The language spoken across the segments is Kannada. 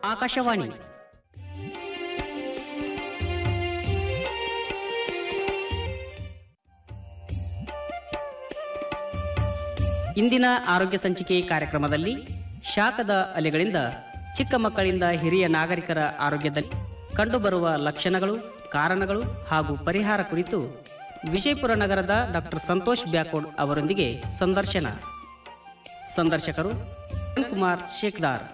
ಆಕಾಶವಾಣಿ ಇಂದಿನ ಆರೋಗ್ಯ ಸಂಚಿಕೆ ಕಾರ್ಯಕ್ರಮದಲ್ಲಿ ಶಾಖದ ಅಲೆಗಳಿಂದ ಚಿಕ್ಕ ಮಕ್ಕಳಿಂದ ಹಿರಿಯ ನಾಗರಿಕರ ಆರೋಗ್ಯದಲ್ಲಿ ಕಂಡುಬರುವ ಲಕ್ಷಣಗಳು ಕಾರಣಗಳು ಹಾಗೂ ಪರಿಹಾರ ಕುರಿತು ವಿಜಯಪುರ ನಗರದ ಡಾಕ್ಟರ್ ಸಂತೋಷ್ ಬ್ಯಾಕೋಡ್ ಅವರೊಂದಿಗೆ ಸಂದರ್ಶನ ಸಂದರ್ಶಕರು ಕುಮಾರ್ ಶೇಖ್ದಾರ್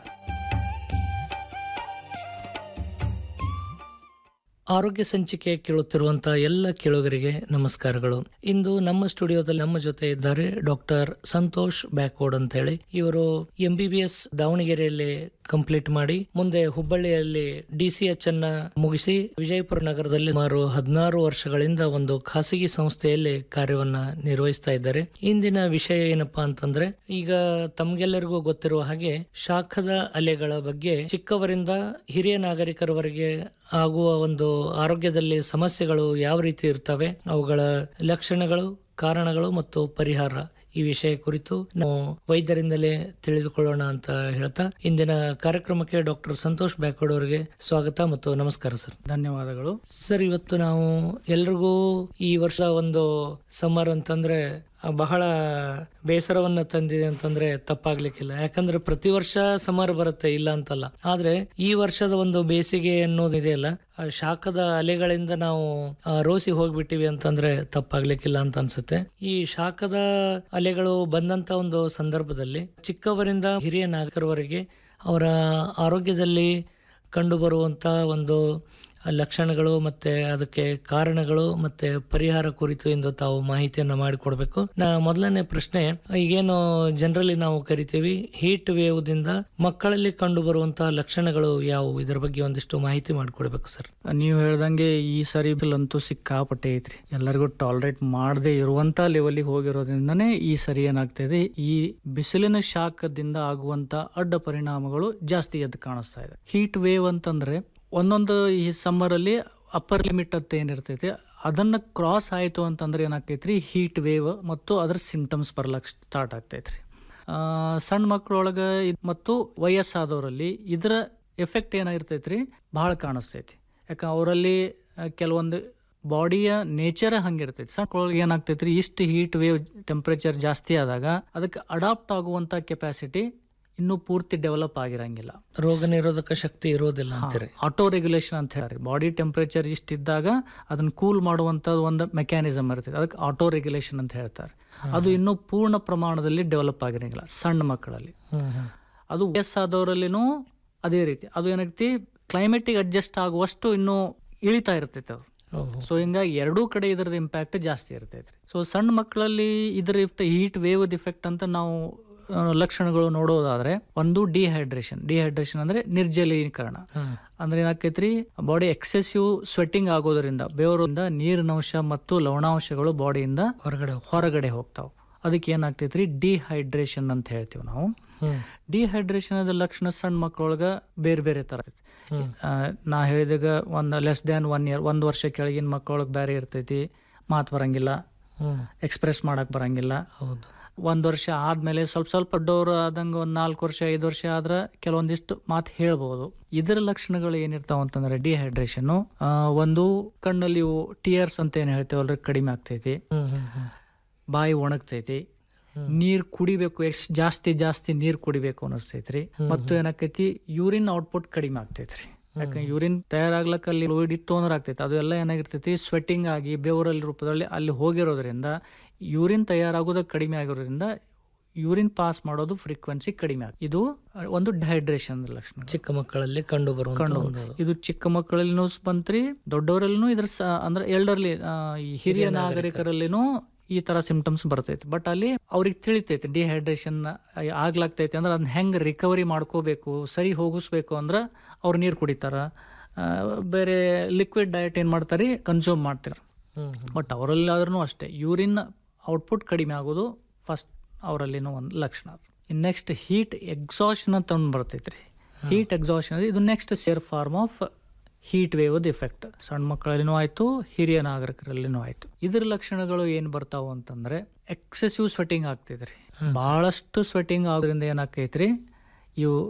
ಆರೋಗ್ಯ ಸಂಚಿಕೆ ಕೇಳುತ್ತಿರುವಂತಹ ಎಲ್ಲ ಕೇಳುಗರಿಗೆ ನಮಸ್ಕಾರಗಳು ಇಂದು ನಮ್ಮ ಸ್ಟುಡಿಯೋದಲ್ಲಿ ನಮ್ಮ ಜೊತೆ ಇದ್ದಾರೆ ಡಾಕ್ಟರ್ ಸಂತೋಷ್ ಬ್ಯಾಕ್ವರ್ಡ್ ಅಂತ ಹೇಳಿ ಇವರು ಎಂ ಬಿ ಬಿ ಎಸ್ ದಾವಣಗೆರೆಯಲ್ಲಿ ಕಂಪ್ಲೀಟ್ ಮಾಡಿ ಮುಂದೆ ಹುಬ್ಬಳ್ಳಿಯಲ್ಲಿ ಡಿ ಸಿ ಎಚ್ ಅನ್ನ ಮುಗಿಸಿ ವಿಜಯಪುರ ನಗರದಲ್ಲಿ ಸುಮಾರು ಹದಿನಾರು ವರ್ಷಗಳಿಂದ ಒಂದು ಖಾಸಗಿ ಸಂಸ್ಥೆಯಲ್ಲಿ ಕಾರ್ಯವನ್ನ ನಿರ್ವಹಿಸ್ತಾ ಇದ್ದಾರೆ ಇಂದಿನ ವಿಷಯ ಏನಪ್ಪಾ ಅಂತಂದ್ರೆ ಈಗ ತಮ್ಗೆಲ್ಲರಿಗೂ ಗೊತ್ತಿರುವ ಹಾಗೆ ಶಾಖದ ಅಲೆಗಳ ಬಗ್ಗೆ ಚಿಕ್ಕವರಿಂದ ಹಿರಿಯ ನಾಗರಿಕರವರೆಗೆ ಆಗುವ ಒಂದು ಆರೋಗ್ಯದಲ್ಲಿ ಸಮಸ್ಯೆಗಳು ಯಾವ ರೀತಿ ಇರ್ತವೆ ಅವುಗಳ ಲಕ್ಷಣಗಳು ಕಾರಣಗಳು ಮತ್ತು ಪರಿಹಾರ ಈ ವಿಷಯ ಕುರಿತು ನಾವು ವೈದ್ಯರಿಂದಲೇ ತಿಳಿದುಕೊಳ್ಳೋಣ ಅಂತ ಹೇಳ್ತಾ ಇಂದಿನ ಕಾರ್ಯಕ್ರಮಕ್ಕೆ ಡಾಕ್ಟರ್ ಸಂತೋಷ್ ಬ್ಯಾಕ್ವರ್ಡ್ ಅವರಿಗೆ ಸ್ವಾಗತ ಮತ್ತು ನಮಸ್ಕಾರ ಸರ್ ಧನ್ಯವಾದಗಳು ಸರ್ ಇವತ್ತು ನಾವು ಎಲ್ರಿಗೂ ಈ ವರ್ಷ ಒಂದು ಸಮ್ಮರ್ ಅಂತಂದ್ರೆ ಬಹಳ ಬೇಸರವನ್ನ ತಂದಿದೆ ಅಂತಂದ್ರೆ ತಪ್ಪಾಗ್ಲಿಕ್ಕಿಲ್ಲ ಯಾಕಂದ್ರೆ ಪ್ರತಿ ವರ್ಷ ಸಮರ್ ಬರುತ್ತೆ ಇಲ್ಲ ಅಂತಲ್ಲ ಆದ್ರೆ ಈ ವರ್ಷದ ಒಂದು ಬೇಸಿಗೆ ಅನ್ನೋದಿದೆಯಲ್ಲ ಆ ಶಾಖದ ಅಲೆಗಳಿಂದ ನಾವು ಆ, ರೋಸಿ ಹೋಗ್ಬಿಟ್ಟಿವಿ ಅಂತಂದ್ರೆ ತಪ್ಪಾಗ್ಲಿಕ್ಕಿಲ್ಲ ಅಂತ ಅನ್ಸುತ್ತೆ ಈ ಶಾಖದ ಅಲೆಗಳು ಬಂದಂತ ಒಂದು ಸಂದರ್ಭದಲ್ಲಿ ಚಿಕ್ಕವರಿಂದ ಹಿರಿಯ ನಾಗರಿಕರವರೆಗೆ ಅವರ ಆರೋಗ್ಯದಲ್ಲಿ ಕಂಡುಬರುವಂತ ಒಂದು ಲಕ್ಷಣಗಳು ಮತ್ತೆ ಅದಕ್ಕೆ ಕಾರಣಗಳು ಮತ್ತೆ ಪರಿಹಾರ ಕುರಿತು ಎಂದು ತಾವು ಮಾಹಿತಿಯನ್ನ ಮಾಡಿಕೊಡ್ಬೇಕು ನಾ ಮೊದಲನೇ ಪ್ರಶ್ನೆ ಈಗೇನು ಜನರಲಿ ನಾವು ಕರಿತೀವಿ ಹೀಟ್ ವೇವ್ ದಿಂದ ಮಕ್ಕಳಲ್ಲಿ ಕಂಡು ಬರುವಂತಹ ಲಕ್ಷಣಗಳು ಯಾವುವು ಇದರ ಬಗ್ಗೆ ಒಂದಿಷ್ಟು ಮಾಹಿತಿ ಮಾಡಿಕೊಡ್ಬೇಕು ಸರ್ ನೀವು ಹೇಳ್ದಂಗೆ ಈ ಸರಿ ಬಿಲ್ ಅಂತೂ ಸಿಕ್ಕಾಪಟ್ಟೆ ಐತ್ರಿ ಎಲ್ಲರಿಗೂ ಟಾಲರೇಟ್ ಮಾಡದೆ ಇರುವಂತ ಲೆವೆಲ್ಗೆ ಹೋಗಿರೋದ್ರಿಂದನೇ ಈ ಸರಿ ಏನಾಗ್ತಾ ಇದೆ ಈ ಬಿಸಿಲಿನ ಶಾಖದಿಂದ ಆಗುವಂತ ಅಡ್ಡ ಪರಿಣಾಮಗಳು ಜಾಸ್ತಿ ಎದ್ದು ಕಾಣಿಸ್ತಾ ಇದೆ ಹೀಟ್ ವೇವ್ ಅಂತಂದ್ರೆ ಒಂದೊಂದು ಈ ಸಮ್ಮರ್ ಅಲ್ಲಿ ಅಪ್ಪರ್ ಲಿಮಿಟ್ ಅಂತ ಏನಿರ್ತೈತಿ ಅದನ್ನ ಕ್ರಾಸ್ ಆಯ್ತು ಅಂತಂದ್ರೆ ಏನಾಗ್ತೈತ್ರಿ ಹೀಟ್ ವೇವ್ ಮತ್ತು ಅದರ ಸಿಂಟಮ್ಸ್ ಬರ್ಲಕ್ ಸ್ಟಾರ್ಟ್ ಆಗ್ತೈತ್ರಿ ಆ, ಸಣ್ಣ ಮಕ್ಕಳೊಳಗೆ ಮತ್ತು ವಯಸ್ಸಾದವರಲ್ಲಿ ಇದರ ಎಫೆಕ್ಟ್ ಏನಾಗಿರ್ತೈತ್ರಿ ಭಾಳ ಕಾಣಿಸ್ತೈತಿ ಯಾಕೆ ಅವರಲ್ಲಿ ಕೆಲವೊಂದು ಬಾಡಿಯ ನೇಚರ್ ಹಂಗಿರ್ತೈತಿ ಸಣ್ಣ ಮಕ್ಕಳೊಳಗೆ ಏನಾಗ್ತೈತ್ರಿ ಇಷ್ಟು ಹೀಟ್ ವೇವ್ ಟೆಂಪ್ರೇಚರ್ ಜಾಸ್ತಿ ಆದಾಗ ಅದಕ್ಕೆ ಅಡಾಪ್ಟ್ ಆಗುವಂಥ ಕೆಪಾಸಿಟಿ ಇನ್ನೂ ಪೂರ್ತಿ ಡೆವಲಪ್ ಆಗಿರಂಗಿಲ್ಲ ರೋಗ ನಿರೋಧಕ ಶಕ್ತಿ ಇರೋದಿಲ್ಲ ಅಂತೀರಿ ಆಟೋ ರೆಗ್ಯುಲೇಷನ್ ಅಂತ ಹೇಳ್ರಿ ಬಾಡಿ ಟೆಂಪ್ರೇಚರ್ ಇಷ್ಟಿದ್ದಾಗ ಅದನ್ನ ಕೂಲ್ ಮಾಡುವಂತ ಒಂದು ಮೆಕ್ಯಾನಿಸಮ್ ಇರ್ತದೆ ಅದಕ್ಕೆ ಆಟೋ ರೆಗ್ಯುಲೇಷನ್ ಅಂತ ಹೇಳ್ತಾರೆ ಅದು ಇನ್ನೂ ಪೂರ್ಣ ಪ್ರಮಾಣದಲ್ಲಿ ಡೆವಲಪ್ ಆಗಿರಂಗಿಲ್ಲ ಸಣ್ಣ ಮಕ್ಕಳಲ್ಲಿ ಹ್ಮ್ ಹ್ಮ್ ಅದು ವಯಸ್ಸಾದವರಲ್ಲಿನೂ ಅದೇ ರೀತಿ ಅದು ಏನಾಗ್ತಿ ಕ್ಲೈಮೇಟಿಗೆ ಅಡ್ಜಸ್ಟ್ ಆಗುವಷ್ಟು ಇನ್ನೂ ಇಳಿತಾ ಇರ್ತೈತೆ ಅದು ಓಹೋ. ಸೊ ಹಿಂಗಾಗಿ ಎರಡೂ ಕಡೆ ಇದರದ ಇಂಪ್ಯಾಕ್ಟ್ ಜಾಸ್ತಿ ಇರ್ತೈತ್ರಿ ಸೊ ಸಣ್ಣ ಮಕ್ಕಳಲ್ಲಿ ಇದರ ಹೀಟ್ ವೇವ್ ಇಫೆಕ್ಟ್ ಅಂತ ನಾವು ಆ, ಲಕ್ಷಣಗಳು ನೋಡೋದಾದ್ರೆ ಒಂದು ಡಿಹೈಡ್ರೇಷನ್ ಡಿಹೈಡ್ರೇಷನ್ ಅಂದ್ರೆ ನಿರ್ಜಲೀಕರಣ ಹ್ಮ್. ಅಂದ್ರೆ ಏನಾಕೈತ್ರಿ ಬಾಡಿ ಎಕ್ಸೆಸಿವ್ ಸ್ವೆಟ್ಟಿಂಗ್ ಆಗೋದ್ರಿಂದ ಬೆವರಿಂದ ನೀರಿನಂಶ ಮತ್ತು ಲವಣಾಂಶಗಳು ಬಾಡಿಯಿಂದ ಹೊರಗಡೆ ಹೋಗ್- ಹೊರಗಡೆ ಹೋಗ್ತಾವ ಅದಕ್ಕೆ ಏನಾಗ್ತೈತ್ರಿ ಡಿಹೈಡ್ರೇಷನ್ ಅಂತ ಹೇಳ್ತೀವಿ ನಾವು ಹ್ಮ್ ಡಿಹೈಡ್ರೇಷನ್ ಅದ ಲಕ್ಷಣ ಸಣ್ಣ ಮಕ್ಕಳೊಳಗ ಬೇರೆ ಬೇರೆ ತರ ಇರ್ತೈತಿ. ಹ್ಮ್. ಆ, ನಾ ಹೇಳಿದಾಗ ಒಂದು ಲೆಸ್ ದ್ಯಾನ್ ಒನ್ ಇಯರ್ ಒಂದು ವರ್ಷ ಕೆಳಗಿನ ಮಕ್ಕಳೊಳಗೆ ಬೇರೆ ಇರ್ತೈತಿ ಮಾತು ಬರಂಗಿಲ್ಲ ಹ್ಮ್ ಎಕ್ಸ್ಪ್ರೆಸ್ ಮಾಡಕ್ ಬರಂಗಿಲ್ಲ ಹೌದು ಒಂದು ವರ್ಷ ಆದ್ಮೇಲೆ ಸ್ವಲ್ಪ ಸ್ವಲ್ಪ ಡೋರ್ ಆದಂಗೆ ಒಂದು ನಾಲ್ಕು ವರ್ಷ ಐದು ವರ್ಷ ಆದ್ರೆ ಕೆಲವೊಂದಿಷ್ಟು ಮಾತು ಹೇಳ್ಬೋದು ಇದರ ಲಕ್ಷಣಗಳು ಏನಿರ್ತಾವ ಅಂತಂದ್ರೆ ಡಿಹೈಡ್ರೇಷನ್ ಒಂದು ಕಣ್ಣಲ್ಲಿ ಟಿಯರ್ಸ್ ಅಂತ ಏನು ಹೇಳ್ತೇವಲ್ರಿ ಕಡಿಮೆ ಆಗ್ತೈತಿ ಹ್ಮ್ ಹ್ಮ್ ಹ್ಮ್ ಬಾಯಿ ಒಣಗ್ತೈತಿ ನೀರ್ ಕುಡಿಬೇಕು ಎಷ್ಟ್ ಜಾಸ್ತಿ ಜಾಸ್ತಿ ನೀರ್ ಕುಡಿಬೇಕು ಅನಿಸ್ತೈತ್ರಿ ಮತ್ತು ಏನಾಕೈತಿ ಯೂರಿನ್ ಔಟ್ಪುಟ್ ಕಡಿಮೆ ಆಗ್ತೈತ್ರಿ ಯಾಕಂದ್ರೆ ಯೂರಿನ್ ತಯಾರಾಗ್ಲಕ್ಕ ಅಲ್ಲಿ ಫ್ಲೂಯಿಡ್ ಇತ್ತು ಅಂದ್ರೆ ಆಗ್ತೈತಿ ಅದು ಎಲ್ಲ ಏನಾಗಿರ್ತೈತಿ ಸ್ವೆಟ್ಟಿಂಗ್ ಆಗಿ ಬೆವರಲ್ಲಿ ರೂಪದಲ್ಲಿ ಅಲ್ಲಿ ಹೋಗಿರೋದ್ರಿಂದ ಯೂರಿನ್ ತಯಾರಾಗೋದು ಕಡಿಮೆ ಆಗಿರೋದ್ರಿಂದ ಯೂರಿನ್ ಪಾಸ್ ಮಾಡೋದು ಫ್ರೀಕ್ವೆನ್ಸಿ ಕಡಿಮೆ ಆಗ ಇದು ಒಂದು ಡಿಹೈಡ್ರೇಷನ್ ಲಕ್ಷಣ ಚಿಕ್ಕ ಮಕ್ಕಳಲ್ಲಿ ಕಂಡು ಬರುವಂತ ಕಂಡು ಒಂದು ಇದು ಚಿಕ್ಕ ಮಕ್ಕಳಲ್ಲಿನೂ ಬಂತ್ರಿ ದೊಡ್ಡವರಲ್ಲಿನೂ ಇದ್ರ ಸ- ಅಂದ್ರೆ ಎಲ್ಡರ್ಲಿ ಈ ಹಿರಿಯ ನಾಗರಿಕರಲ್ಲಿನೂ ಈ ತರ ಸಿಂಪ್ಟಮ್ಸ್ ಬರ್ತೈತಿ ಬಟ್ ಅಲ್ಲಿ ಅವ್ರಿಗೆ ತಿಳಿತೈತಿ ಡಿಹೈಡ್ರೇಷನ್ ಆಗ್ಲಾಗ್ತೈತಿ ಅಂದ್ರೆ ಅದನ್ನ ಹೆಂಗ್ ರಿಕವರಿ ಮಾಡ್ಕೋಬೇಕು ಸರಿ ಹೋಗಿಸ್ಬೇಕು ಅಂದ್ರೆ ಅವ್ರು ನೀರು ಕುಡಿತಾರ ಆ, ಬೇರೆ ಲಿಕ್ವಿಡ್ ಡಯಟ್ ಏನ್ ಮಾಡ್ತಾರೆ ಕನ್ಸ್ಯೂಮ್ ಮಾಡ್ತಾರೆ ಹ್ಮ್ ಹ್ಮ್. ಬಟ್ ಅವರಲ್ಲಾದ್ರೂ ಅಷ್ಟೇ ಯೂರಿನ್ ಔಟ್ಪುಟ್ ಕಡಿಮೆ ಆಗೋದು ಫಸ್ಟ್ ಅವರಲ್ಲಿನೂ ಒಂದು ಲಕ್ಷಣ ಇನ್ನು ನೆಕ್ಸ್ಟ್ ಹೀಟ್ ಎಕ್ಸಾಷನ್ ಅಂತ ಒಂದು ಬರ್ತೈತ್ರಿ ಹೀಟ್ ಎಕ್ಸಾಷನ್ ಇದು next severe form of heat wave effect ಸಣ್ಣ ಮಕ್ಕಳಲ್ಲಿನೂ ಆಯ್ತು ಹಿರಿಯ ನಾಗರಿಕರಲ್ಲಿನೂ ಆಯ್ತು ಇದ್ರ ಲಕ್ಷಣಗಳು ಏನ್ ಬರ್ತಾವ ಅಂತಂದ್ರೆ ಎಕ್ಸೆಸಿವ್ ಸ್ವೆಟಿಂಗ್ ಆಗ್ತೈತ್ರಿ ಬಹಳಷ್ಟು ಸ್ವೆಟಿಂಗ್ ಆಗೋದ್ರಿಂದ ಏನಾಕೈತ್ರಿ ಇವು